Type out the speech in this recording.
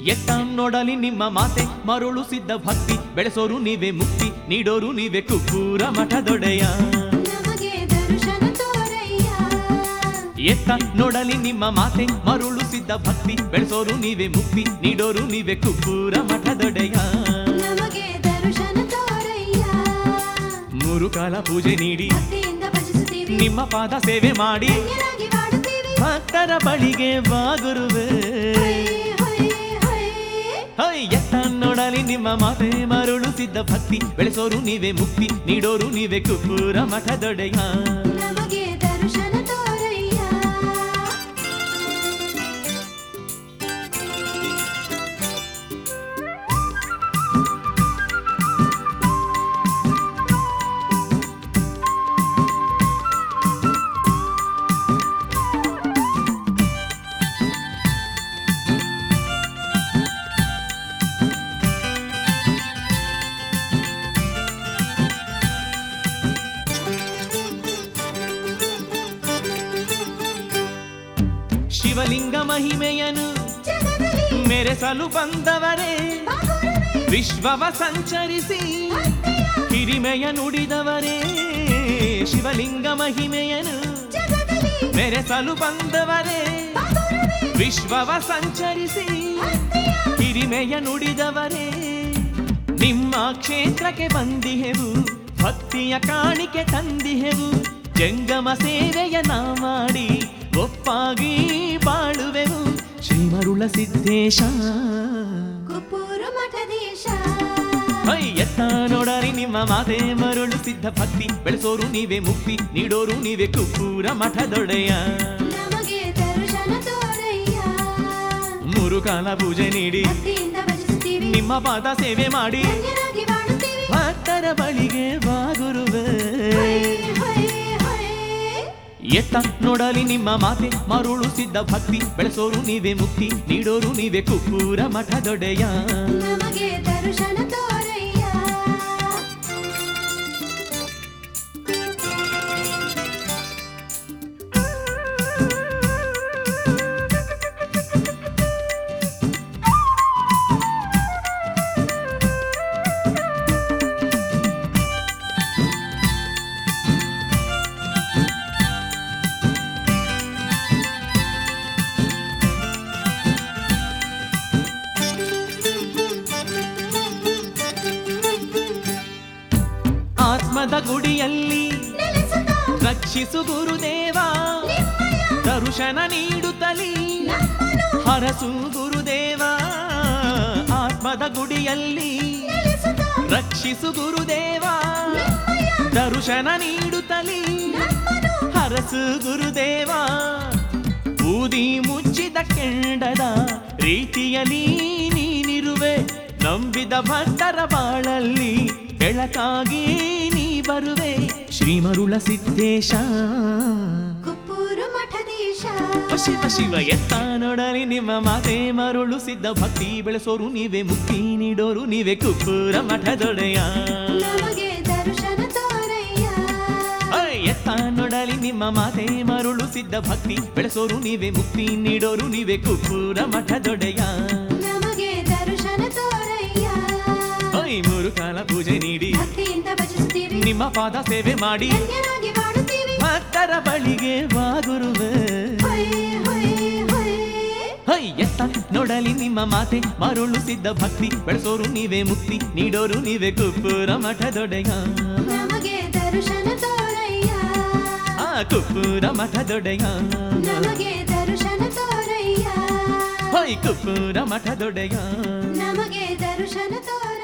ಎತ್ತ ನೋಡಲಿ ನಿಮ್ಮ ಮಾತೆ ಮರುಳು ಸಿದ್ಧ ಭಕ್ತಿ ಬೆಳೆಸೋರು ನೀವೇ ಮುಕ್ತಿ ನೀಡೋರು ನೀವೇ ಕುಕ್ಕೂರ ಮಠದೊಡೆಯ ನಮಗೆ ದರ್ಶನ ತೋರಯ್ಯ ಎತ್ತ ನೋಡಲಿ ನಿಮ್ಮ ಮಾತೆ ಮರುಳು ಸಿದ್ಧ ಭಕ್ತಿ ಬೆಳೆಸೋರು ನೀವೇ ಮುಕ್ತಿ ನೀಡೋರು ನೀವೇ ಕುಕ್ಕೂರ ಮಠದೊಡೆಯ ನಮಗೆ ದರ್ಶನ ತೋರಯ್ಯ ಮೂರು ಕಾಲ ಪೂಜೆ ನೀಡಿ ಭಕ್ತಿಯಿಂದ ಭಜಿಸುತ್ತೀವಿ ನಿಮ್ಮ ಪಾದ ಸೇವೆ ಮಾಡಿ ಧನ್ಯರಾಗಿ ಮಾಡುತ್ತೀವಿ ಭಕ್ತರ ಬಳಿಗೆ ಬಾಗುರುವೆ ಹೊಯ್, ಹೊಯ್, ಹೊಯ್. ಹೈ ಎತ್ತ ನೋಡಲಿ ನಿಮ್ಮ ಮಾತೆ ಮರುಳು ಸಿದ್ಧ ಭಕ್ತಿ ಬೆಳೆಸೋರು ನೀವೇ ಮುಕ್ತಿ ನೀಡೋರು ನೀವೇ ಕುಕ್ಕೂರ ಮಠದೊಡೆಯ ನಮಗೆ ದರ್ಶನ ತೋರಯ್ಯ ಶಿವಲಿಂಗ ಮಹಿಮೆಯನು ಜಗದಲ್ಲಿ ಮೆರೆಸಲು ಬಂದವರೇ ಬಾಗುರುವೆ ವಿಶ್ವವ ಸಂಚರಿಸಿ ಭಕ್ತಿಯ ಹಿರಿಮೆಯ ನುಡಿದವರೇ ಶಿವಲಿಂಗ ಮಹಿಮೆಯನು ಜಗದಲ್ಲಿ ಮೆರೆಸಲು ಬಂದವರೇ ಬಾಗುರುವೆ ವಿಶ್ವವ ಸಂಚರಿಸಿ ಭಕ್ತಿಯ ಹಿರಿಮೆಯ ನುಡಿದವರೇ ನಿಮ್ಮ ಕ್ಷೇತ್ರಕ್ಕೆ ಬಂದಿಹೆವು ಭಕ್ತಿಯ ಕಾಣಿಕೆ ತಂದಿಹೆವು ಜಂಗಮ ಸೇವೆಯ ನಾ ಮಾಡಿ ಒಪ್ಪಾಗಿ ಬಾಳುವೆವು ಶ್ರೀಮರುಳ ಸಿದ್ದೇಶ ಕುಪ್ಪೂರು ಮಠದೀಶ ಹೈ ಎತ್ತ ನೋಡರಿ ನಿಮ್ಮ ಮಾತೆ ಮರುಳು ಸಿದ್ಧ ಭಕ್ತಿ ಬೆಳೆಸೋರು ನೀವೇ ಮುಕ್ತಿ ನೀಡೋರು ನೀವೇ ಕುಪ್ಪೂರ ಮಠದೊಡೆಯ ನಮಗೆ ದರ್ಶನ ತೋರಯ್ಯ ಮೂರು ಕಾಲ ಪೂಜೆ ನೀಡಿ ಭಕ್ತಿಯಿಂದ ಭಜಿಸುತ್ತೀವಿ ನಿಮ್ಮ ಪಾದ ಸೇವೆ ಮಾಡಿ ಧನ್ಯರಾಗಿ ಮಾಡುತ್ತೀವಿ ಭಕ್ತರ ಬಳಿಗೆ ಬಾಗುರುವೆ ಹೊಯ್, ಹೊಯ್, ಹೊಯ್. ಎತ್ತ ನೋಡಲಿ ನಿಮ್ಮ ಮಾತೆ ಮರುಳು ಸಿದ್ಧ ಭಕ್ತಿ ಬೆಳೆಸೋರು ನೀವೇ ಮುಕ್ತಿ ನೀಡೋರು ನೀವೇ ಕುಕ್ಕೂರ ಮಠದೊಡೆಯ ನಮಗೆ ದರ್ಶನ ತೋರಯ್ಯ ಆತ್ಮದ ಗುಡಿಯಲ್ಲಿ ನೆಲೆಸುತ್ತ ರಕ್ಷಿಸು ಗುರುದೇವ ನಿಮ್ಮಯ ದರ್ಶನ ನೀಡುತ್ತಲಿ ನಮ್ಮನು ಹರಸು ಗುರುದೇವ ಆತ್ಮದ ಗುಡಿಯಲ್ಲಿ ನೆಲೆಸುತ್ತ ರಕ್ಷಿಸು ಗುರುದೇವ ನಿಮ್ಮಯ ದರ್ಶನ ನೀಡುತ್ತಲಿ ನಮ್ಮನು ಹರಸು ಗುರುದೇವ ಬೂದಿ ಮುಚ್ಚಿದ ಕೆಂಡದ ರೀತಿಯಲ್ಲಿ ನೀನಿರುವೆ ನಂಬಿದ ಭಕ್ತರ ಬಾಳಲ್ಲಿ ಬೆಳಕಾಗಿ ನೀ ಬರುವೆ ಶ್ರೀಮರುಳ ಸಿದ್ದೇಶ ಕುಪ್ಪೂರು ಮಠದೀಶ ಶಿವ ಶಿವ ಎತ್ತ ನೋಡಲಿ ನಿಮ್ಮ ಮಾತೆ ಮರುಳು ಸಿದ್ಧ ಭಕ್ತಿ ಬೆಳೆಸೋರು ನೀವೇ ಮುಕ್ತಿ ನೀಡೋರು ನೀವೇ ಕುಪ್ಪೂರ ಮಠದೊಡೆಯ ನಮಗೆ ದರ್ಶನ ತೋರಯ್ಯ ಐ, ಎತ್ತ ನೋಡಲಿ ನಿಮ್ಮ ಮಾತೆ ಮರುಳು ಸಿದ್ಧ ಭಕ್ತಿ ಬೆಳೆಸೋರು ನೀವೇ ಮುಕ್ತಿ ನೀಡೋರು ನೀವೇ ಕುಪ್ಪೂರ ಮಠದೊಡೆಯ ನಮಗೆ ದರ್ಶನ ತೋರಯ್ಯ ಐ ಮೂರು ಕಾಲ ಪೂಜೆ ನೀಡಿ ಭಕ್ತಿಯಿಂದ ಭಜಿಸುತ್ತೀವಿ ನಿಮ್ಮ ಪಾದ ಸೇವೆ ಮಾಡಿ ಧನ್ಯರಾಗಿ ಮಾಡುತ್ತೀವಿ ಭಕ್ತರ ಬಳಿಗೆ ಬಾಗುರುವೆ ಹೊಯ್, ಹೊಯ್, ಹೊಯ್. ಹೈ ಎತ್ತ ನೋಡಲಿ ನಿಮ್ಮ ಮಾತೆ ಮರುಳು ಸಿದ್ಧ ಭಕ್ತಿ ಬೆಳೆಸೋರು ನೀವೇ ಮುಕ್ತಿ ನೀಡೋರು ನೀವೇ ಕುಪ್ಪೂರ ಮಠದೊಡೆಯ ನಮಗೆ ದರ್ಶನ ತೋರಯ್ಯ ಆ ಕುಪ್ಪೂರ ಮಠದೊಡೆಯ ನಮಗೆ ದರ್ಶನ ತೋರಯ್ಯ ಹೊಯ್ ಕುಪ್ಪೂರ ಮಠದೊಡೆಯ ನಮಗೆ ದರ್ಶನ ತೋರಯ್ಯ